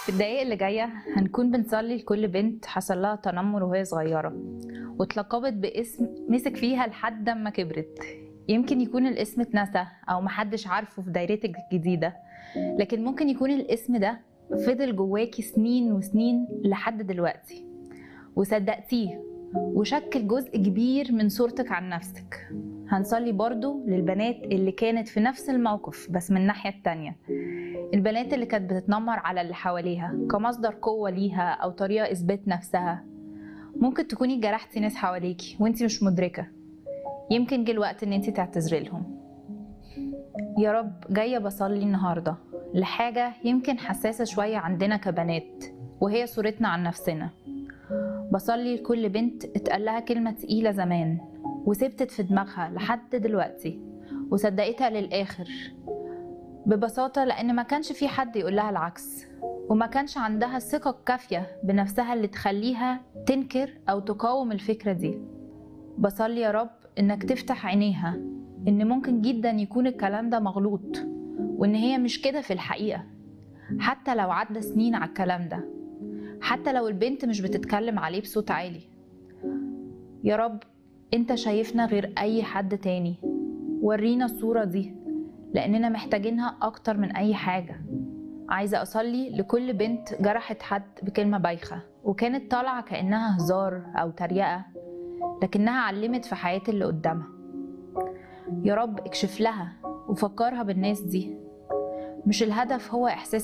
في الدقايق اللي جاية هنكون بنصلي لكل بنت حصل لها تنمر وهي صغيرة واتلقبت باسم مسك فيها لحد ما كبرت يمكن يكون الاسم اتنسى أو محدش عارفه في دايرتك الجديدة لكن ممكن يكون الاسم ده فضل جواكي سنين وسنين لحد دلوقتي وصدقتيه وشكل جزء كبير من صورتك عن نفسك هنصلي برضو للبنات اللي كانت في نفس الموقف بس من الناحية التانية البنات اللي كانت بتتنمر على اللي حواليها كمصدر قوة ليها أو طريقة إثبات نفسها ممكن تكوني جرحتي ناس حواليكي وانتي مش مدركة يمكن جه الوقت ان انتي تعتذري لهم يا رب جاية بصلي النهاردة لحاجة يمكن حساسة شوية عندنا كبنات وهي صورتنا عن نفسنا بصلي لكل بنت اتقال لها كلمة تقيلة زمان وثبتت في دماغها لحد دلوقتي وصدقتها للآخر ببساطة لأن ما كانش في حد يقول لها العكس وما كانش عندها الثقة الكافية بنفسها اللي تخليها تنكر أو تقاوم الفكرة دي بصلي يا رب إنك تفتح عينيها إن ممكن جدا يكون الكلام ده مغلوط وإن هي مش كده في الحقيقة حتى لو عدى سنين على الكلام ده حتى لو البنت مش بتتكلم عليه بصوت عالي يا رب انت شايفنا غير اي حد تاني ورينا الصورة دي لاننا محتاجينها اكتر من اي حاجة عايزة اصلي لكل بنت جرحت حد بكلمة بايخة وكانت طالعة كأنها هزار او تريقة لكنها علمت في حياة اللي قدامها يا رب اكشف لها وفكرها بالناس دي مش الهدف هو احساس